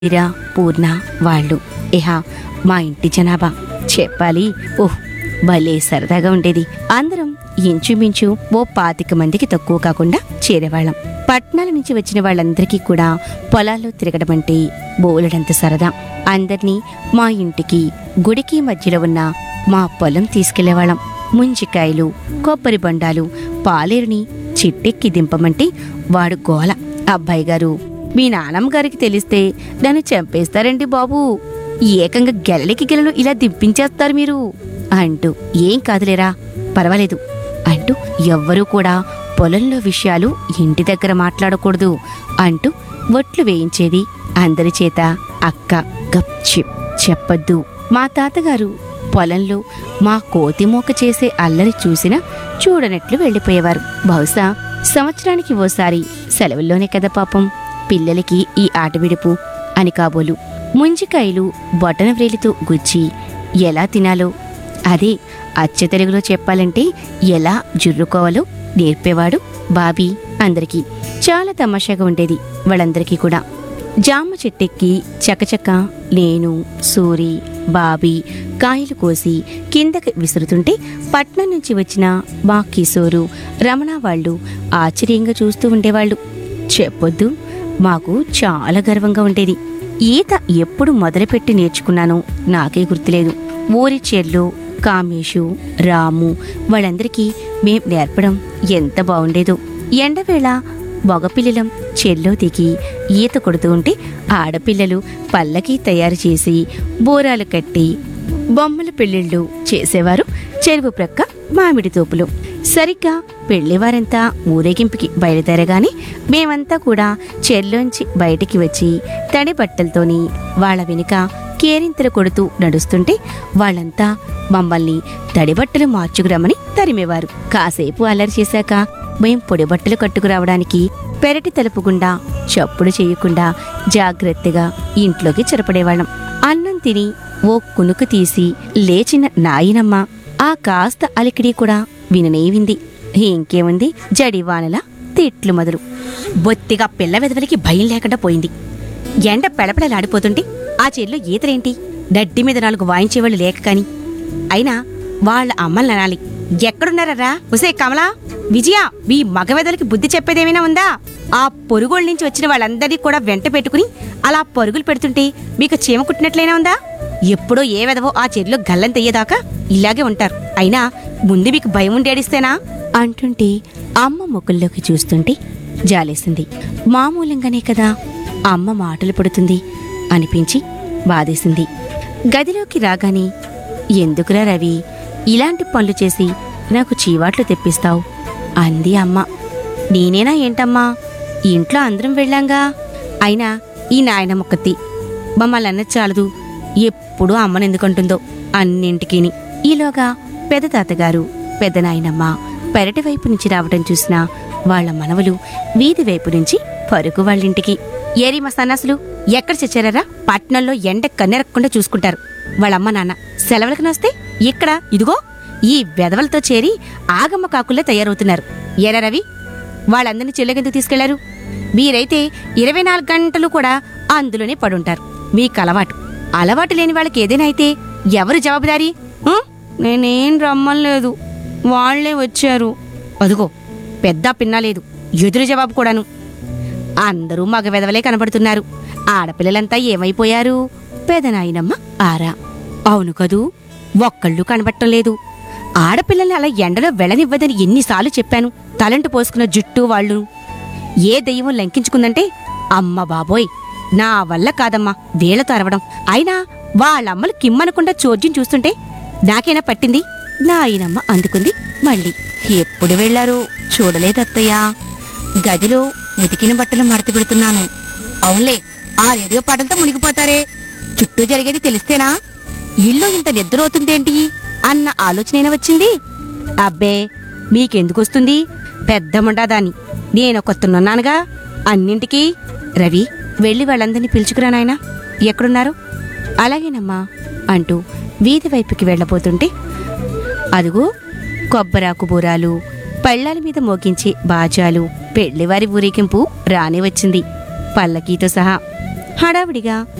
మీరా పూర్ణ వాళ్ళు ఇహ మా ఇంటి జనాభా చెప్పాలి ఓహ్ భలే సరదాగా ఉండేది అందరం ఇంచుమించు ఓ పాతిక మందికి తక్కువ కాకుండా చేరేవాళ్ళం పట్నాల నుంచి వచ్చిన వాళ్ళందరికీ కూడా పొలాల్లో తిరగడం అంటే బోలెడంత సరదా అందర్నీ మా ఇంటికి గుడికి మధ్యలో ఉన్న మా పొలం తీసుకెళ్లేవాళ్ళం ముంజికాయలు కొబ్బరి బండాలు పాలేరుని చిట్టెక్కి దింపమంటే వాడు గోల అబ్బాయి గారు మీ నానమ్మ గారికి తెలిస్తే నన్ను చంపేస్తారండి బాబు ఏకంగా గెలలికి గెలలు ఇలా దింపించేస్తారు మీరు అంటూ ఏం కాదులేరా పర్వాలేదు అంటూ ఎవ్వరూ కూడా పొలంలో విషయాలు ఇంటి దగ్గర మాట్లాడకూడదు అంటూ ఒట్లు వేయించేది అందరి చేత అక్క గప్చిప్ చెప్పొద్దు మా తాతగారు పొలంలో మా కోతి మోక చేసే అల్లరి చూసినా చూడనట్లు వెళ్ళిపోయేవారు బహుశా సంవత్సరానికి ఓసారి సెలవుల్లోనే కదా పాపం పిల్లలకి ఈ ఆట విడుపు అని కాబోలు ముంజికాయలు బొటన వ్రేలితో గుచ్చి ఎలా తినాలో అదే అచ్చ తెలుగులో చెప్పాలంటే ఎలా జుర్రుకోవాలో నేర్పేవాడు బాబీ అందరికీ చాలా తమాషాగా ఉండేది వాళ్ళందరికీ కూడా జామ చెట్టెక్కి చకచక నేను సూరి బాబీ కాయలు కోసి కిందకి విసురుతుంటే పట్నం నుంచి వచ్చిన మా కిశోరు రమణ వాళ్ళు ఆశ్చర్యంగా చూస్తూ ఉండేవాళ్ళు చెప్పొద్దు మాకు చాలా గర్వంగా ఉండేది ఈత ఎప్పుడు మొదలుపెట్టి నేర్చుకున్నానో నాకే గుర్తులేదు ఊరి చెల్లు కామేషు రాము వాళ్ళందరికీ మేం నేర్పడం ఎంత బాగుండేదో ఎండవేళ మగపిల్లలం చెల్లో దిగి ఈత కొడుతూ ఉంటే ఆడపిల్లలు పల్లకి తయారు చేసి బోరాలు కట్టి బొమ్మల పెళ్ళిళ్ళు చేసేవారు చెరువు ప్రక్క మామిడి తోపులు సరిగ్గా పెళ్లివారంతా ఊరేగింపుకి బయలుదేరగానే మేమంతా కూడా చెర్లోంచి బయటికి వచ్చి తడి బట్టలతోని వాళ్ళ వెనుక కేరింతలు కొడుతూ నడుస్తుంటే వాళ్ళంతా మమ్మల్ని తడి బట్టలు మార్చుకురమ్మని తరిమేవారు కాసేపు అల్లరి చేశాక మేం పొడి బట్టలు కట్టుకురావడానికి పెరటి తలుపు గుండా చప్పుడు చేయకుండా జాగ్రత్తగా ఇంట్లోకి చెరపడేవాళ్ళం అన్నం తిని ఓ కునుకు తీసి లేచిన నాయనమ్మ ఆ కాస్త అలికిడి కూడా విననేవింది ఇంకేముంది జడివానల తిట్లు మొదలు బొత్తిగా పిల్ల వెదవలికి భయం లేకుండా పోయింది ఎండ పెడపెడలాడిపోతుంటే ఆ చెల్లు ఈతరేంటి దడ్డి మీద నాలుగు వాయించేవాళ్ళు లేక కాని అయినా వాళ్ళ అమ్మల్ని అనాలి ఎక్కడున్నారా ఉసే కమలా విజయ మీ మగవెదలకి బుద్ధి చెప్పేదేమైనా ఉందా ఆ పొరుగుల నుంచి వచ్చిన వాళ్ళందరినీ కూడా వెంట పెట్టుకుని అలా పరుగులు పెడుతుంటే మీకు చీమ కుట్టినట్లయినా ఉందా ఎప్పుడో ఏ వెదవో ఆ చెర్లో గల్లం తెయ్యేదాకా ఇలాగే ఉంటారు అయినా ముందు మీకు భయం ఉండేడిస్తేనా అంటుంటే అమ్మ ముక్కుల్లోకి చూస్తుంటే జాలేసింది మామూలంగానే కదా అమ్మ మాటలు పడుతుంది అనిపించి బాధేసింది గదిలోకి రాగానే ఎందుకురా రవి ఇలాంటి పనులు చేసి నాకు చీవాట్లు తెప్పిస్తావు అంది అమ్మ నేనేనా ఏంటమ్మా ఇంట్లో అందరం వెళ్ళాంగా అయినా ఈ నాయన మొక్కతి మమ్మల్ని అన్నది చాలదు ఎప్పుడూ అమ్మని ఎందుకంటుందో అన్నింటికీని ఈలోగా పెద్ద తాతగారు పెద్ద నాయనమ్మ పెరటి వైపు నుంచి రావటం చూసిన వాళ్ళ మనవలు వీధి వైపు నుంచి పరుగు వాళ్ళింటికి ఏరి మా సన్నాసులు ఎక్కడ చచ్చారా పట్నంలో ఎండ కన్నెరక్కుండా చూసుకుంటారు వాళ్ళమ్మ నాన్న సెలవులకు వస్తే ఇక్కడ ఇదిగో ఈ వెధవలతో చేరి ఆగమ్మ కాకుల్లో తయారవుతున్నారు ఏరా రవి వాళ్ళందరినీ చెల్లెకెందుకు తీసుకెళ్లారు మీరైతే ఇరవై నాలుగు గంటలు కూడా అందులోనే పడుంటారు మీకు అలవాటు అలవాటు లేని వాళ్ళకి ఏదైనా అయితే ఎవరు జవాబుదారీ ఉం? నేనేం రమ్మలేదు వాళ్లే వచ్చారు అదుగో పెద్ద పిన్న లేదు ఎదురు జవాబు కూడాను అందరూ మగ వెదవలే కనబడుతున్నారు ఆడపిల్లలంతా ఏమైపోయారు పెదనాయనమ్మ ఆరా అవును కదూ ఒక్కళ్ళు కనబట్టం లేదు ఆడపిల్లల్ని అలా ఎండలో వెళ్ళనివ్వదని ఎన్నిసార్లు చెప్పాను తలంటు పోసుకున్న జుట్టు వాళ్ళు ఏ దెయ్యం లంకించుకుందంటే అమ్మ బాబోయ్ నా వల్ల కాదమ్మా వేళ్లతో అరవడం అయినా వాళ్ళమ్మలు కిమ్మనకుండా చోద్యం చూస్తుంటే నాకైనా పట్టింది నాయనమ్మ అందుకుంది మళ్ళీ ఎప్పుడు వెళ్లారు చూడలేదత్తయ్యా గదిలో ఉతికిన బట్టలు మడత పెడుతున్నాను అవునులే ఆ రేడియో పాటలతో మునిగిపోతారే చుట్టూ జరిగేది తెలిస్తేనా ఇల్లు ఇంత నిద్రవుతుందేంటి అన్న ఆలోచన వచ్చింది అబ్బే మీకెందుకొస్తుంది పెద్ద ముండాదాన్ని నేనొకొత్తున్నానుగా అన్నింటికీ రవి వెళ్ళి వాళ్ళందరినీ పిలుచుకురా నాయనా ఎక్కడున్నారు అలాగేనమ్మా అంటూ వీధి వైపుకి వెళ్ళబోతుంటే అదుగో కొబ్బరాకు బూరాలు పళ్ళాల మీద మోగించే బాజాలు పెళ్లివారి ఊరేగింపు రానే వచ్చింది పల్లకీతో సహా హడావిడిగా